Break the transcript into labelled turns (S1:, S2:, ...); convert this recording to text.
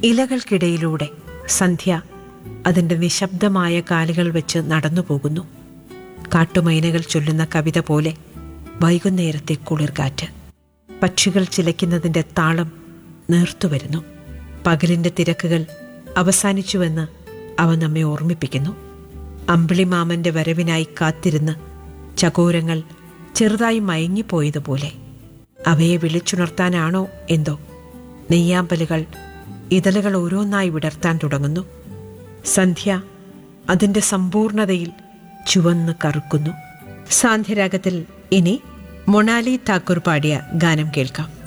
S1: ഇലകൾക്കിടയിലൂടെ സന്ധ്യ അതിൻ്റെ നിശബ്ദമായ കാലുകൾ വെച്ച് നടന്നു പോകുന്നു കാട്ടുമൈനകൾ ചൊല്ലുന്ന കവിത പോലെ വൈകുന്നേരത്തെ കുളിർകാറ്റ് പക്ഷികൾ ചിലയ്ക്കുന്നതിൻ്റെ താളം നേർത്തുവരുന്നു പകലിൻ്റെ തിരക്കുകൾ അവസാനിച്ചുവെന്ന് അവ നമ്മെ ഓർമ്മിപ്പിക്കുന്നു അമ്പിളിമാമൻ്റെ വരവിനായി കാത്തിരുന്ന് ചകോരങ്ങൾ ചെറുതായി മയങ്ങിപ്പോയതുപോലെ അവയെ വിളിച്ചുണർത്താനാണോ എന്തോ നെയ്യാമ്പലുകൾ ഇതളുകൾ ഓരോന്നായി വിടർത്താൻ തുടങ്ങുന്നു സന്ധ്യ അതിൻ്റെ സമ്പൂർണതയിൽ ചുവന്ന് കറുക്കുന്നു സാന്ധ്യരാഗത്തിൽ ഇനി മൊണാലി താക്കൂർ പാടിയ ഗാനം കേൾക്കാം